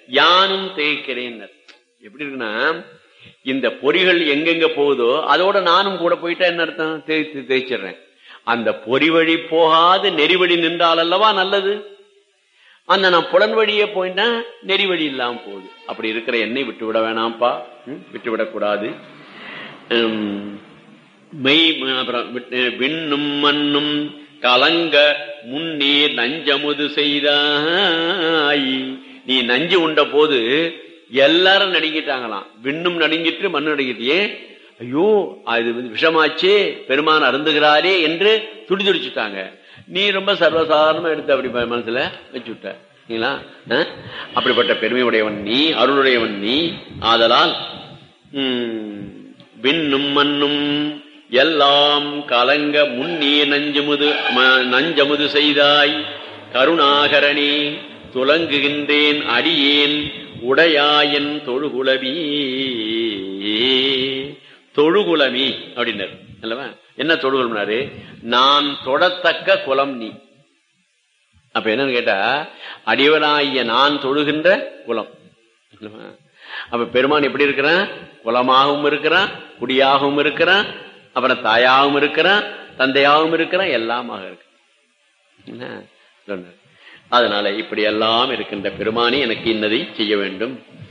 யானும் தேய்க்கிறேன் எப்படி இருக்குன்னா இந்த பொறிகள் எங்கெங்க போகுதோ அதோட நானும் கூட போயிட்டா என்ன அர்த்தம் தேய்த்து தேய்ச்சிடுறேன் அந்த பொறி வழி போகாது நெறி வழி நின்றால் அல்லவா நல்லது அந்த நான் புலன் வழியே போயிட்டா நெறி வழி இல்லாம போகுது அப்படி இருக்கிற என்னை விட்டு விட வேணாம்ப்பா ம், விட்டு விடக்கூடாது உம், மெய் அப்புறம் விட்டு- விண்ணும் மண்ணும் கலங்க முன்னே நஞ்சமுது செய்தாய் நீ நஞ்சு உண்ட போது எல்லாரும் நடுங்கிட்டாங்களாம் விண்ணும் நடுங்கிட்டு மண்ணு நடுங்கிட்டே ஐயோ அது வந்து விஷமாச்சே பெருமான் அருந்துகிறாரே என்று துடி துடிச்சுட்டாங்க நீ ரொம்ப சர்வசாதாரணமா எடுத்து அப்படி ம- மனசுல வச்சு விட்ட சரிங்களா? அஹ்? அப்படிப்பட்ட பெருமையுடையவன் நீ அருளுடையவன் நீ ஆதலால் உம், விண்ணும் மண்ணும் எல்லாம் கலங்க முன்னே நஞ்சமுது ம- நஞ்சமுது செய்தாய் கருணாகரணி துலங்குகின்றேன் அடியேன் உடையாயன் தொழுகுலவி தொழுகுலமி அப்படின்னாரு அல்லவா என்ன தொழுகுலம்னாரு நான் தொடத்தக்க குலம் நீ அப்ப என்னன்னு கேட்டா அடியவனாகிய நான் தொழுகின்ற குலம் அல்லவா? அப்ப பெருமான் எப்படி இருக்கிறான் குலமாகவும் இருக்கிறான் குடியாகவும் இருக்கிறான் அப்புறம் தாயாகவும் இருக்கிறான் தந்தையாகவும் இருக்கிறான் எல்லாமாக இருக்கு என்ன? சொன்னார். அதனால இப்படி எல்லாம் இருக்கின்ற பெருமானி எனக்கு இன்னதை செய்ய வேண்டும்